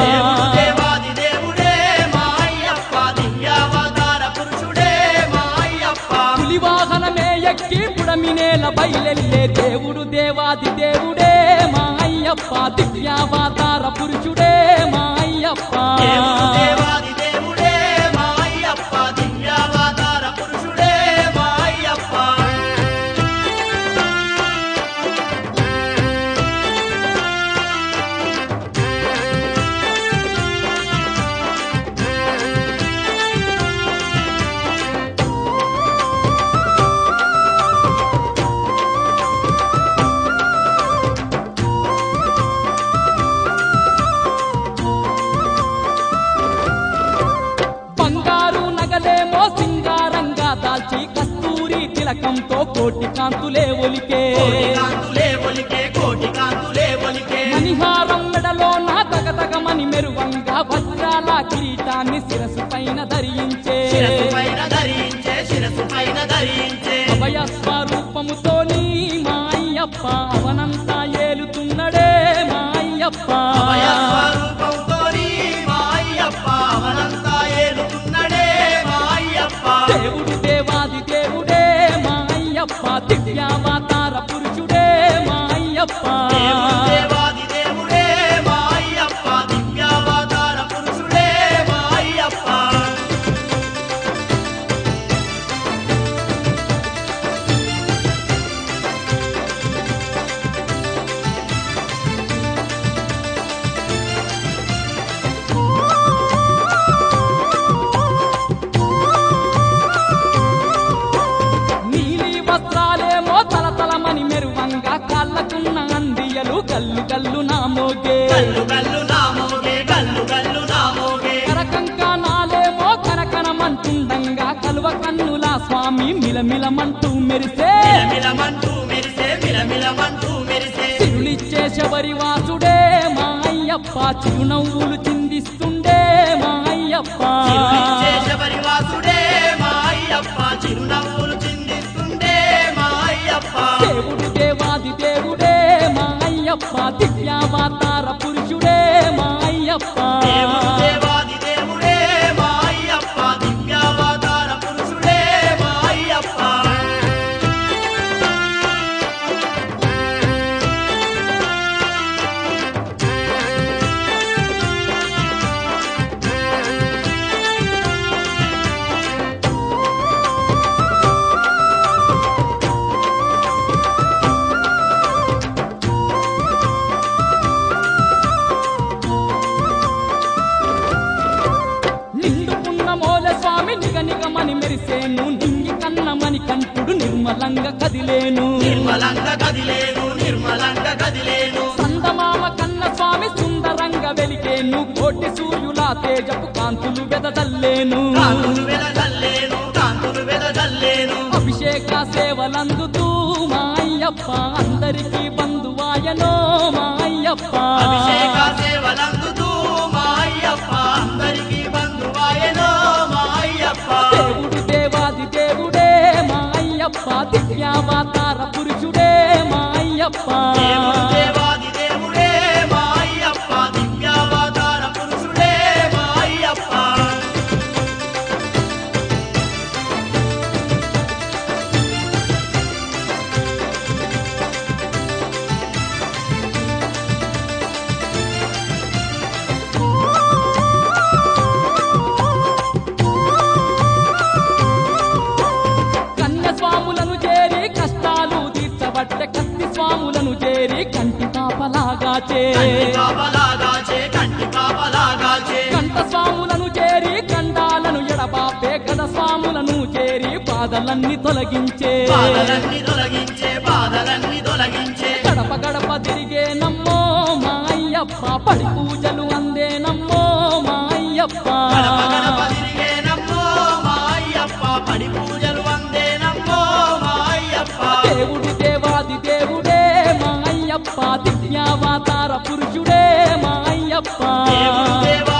దేవుడు దేవాది దేవుడే మా అయ్యప్ప దివ్యావతార పురుషుడే మా అయ్యప్ప పులి వాహనమే ఎక్కి పుడమినేల బయలెల్లే దేవుడు దేవాది దేవుడే మా అయ్యప్ప దివ్యావతార పురుషుడే మా అయ్యప్ప దేవుడు దేవాది దేవుడే మా అయ్యప్ప దివ్యావతార పురుషుడే మా అయ్యప్ప బంగారు నగలేమో సింగారంగా దాల్చి కస్తూరి తిలకంతో కోటి కాంతులే ఒలికే కోటి కాంతులే ఒలికే కోటి కాంతులే ఒలికే మణిహారం మెడలో నా తగతగమని మెరువంగా వజ్రాల కిరీటాన్ని శిరసు పైన ధరించే శిరసు పైన ధరించే శిరసు పైన ధరించే అభయ స్వరూపముతోని మా అయ్యప్ప అవనంతా ఏలుతున్నడే మా అయ్యప్ప అభయ స్వరూపంతోని మా అయ్యప్ప అవనంతా ఏలుతున్నడే మా అయ్యప్ప దేవుడు దేవాది దేవుడే మా అయ్యప్ప దివ్యావతార పురుషుడే మా అయ్యప్ప దేవుడు దేవాది దేవుడే మా అయ్యప్ప దివ్యావతార పురుషుడే మా అయ్యప్ప నీలి వస్త్రాలేమో తలతలమని మెరువంగా కాళ్ళకున్న అందియలు గల్లు గల్లు నా మోగే గల్లు గల్లు నామోగే గల్లు గల్లు నామోగే కరకంకానాలేమో కనకనమంటుండంగా కలువ కన్నుల స్వామి మిలమిలమంటూ మెరిసే మిలమిలమంటూ మెరిసే మిలమిలమంటూ మెరిసే సిరులిచ్చే శబరి వాసుడే మా అయ్యప్ప చిరునవ్వులు చిందిస్తుండే మా అయ్యప్ప చిరునిచ్చే శబరివాసుడే మా అయ్యప్ప చిరునవ్వులు చిందిస్తుండే మా అయ్యప్ప దేవుడు దేవాది దేవుడే మా అయ్యప్ప దివ్యావతార పురుషుడే మా అయ్యప్ప దేవుడు దేవాది దేవుడే మా అయ్యప్ప దివ్యావతార పురుషుడే మా అయ్యప్ప నిండుకున్న మోల స్వామి నిగ నిగమని మెరిసేను నింగి కన్నమని కంటుడు నిర్మలంగా కదిలేను నిర్మలంగా కదిలేను నిర్మలంగా కదిలేను సందమామ కన్న స్వామి సుందరంగా వెలిగేను కోటి సూర్యుల తేజపు కాంతులు వెదజల్లేను కాంతులు వెదజల్లేను కాంతులు వెదజల్లేను అభిషేక సేవలందుతూ మా అయ్యప్ప అందరికీ బంధువాయనో మా అయ్యప్ప అభిషేక సేవలందుతూ మా అయ్యప్ప అందరికీ బంధువాయనో మా అయ్యప్ప దేవుడు దేవాది దేవుడే మా అయ్యప్ప దివ్యావతార పురుషుడే మా అయ్యప్ప దేవుడు దేవాది దేవుడే మా అయ్యప్ప దివ్యావతార పురుషుడే మా అయ్యప్ప కన్య స్వాములను చేరి కష్టాలు తీర్చబట్టే కత్తి స్వాములను చేరి కంటి పాపలాగాచే కంటి పాపలాగాచే కంటి పాపలాగాచే కంట స్వాములను చేరి కండాలను ఎడబాపే గద స్వాములను చేరి బాధలన్నీ తొలగించే బాధలన్నీ తొలగించే బాధలన్నీ తొలగించే గడప గడప తిరిగే నమ్మో మా అయ్యప్ప పడి పూజలు అందే నమ్మో మా అయ్యప్ప గడప గడప తిరిగేనమ్మో మా అయ్యప్ప పడి పూజలు వందేనమ్మో మా అయ్యప్ప దేవుడు దేవాది దేవుడే మా అయ్యప్ప దివ్యావతార పురుషుడే మా అయ్యప్ప దేవుడు దేవ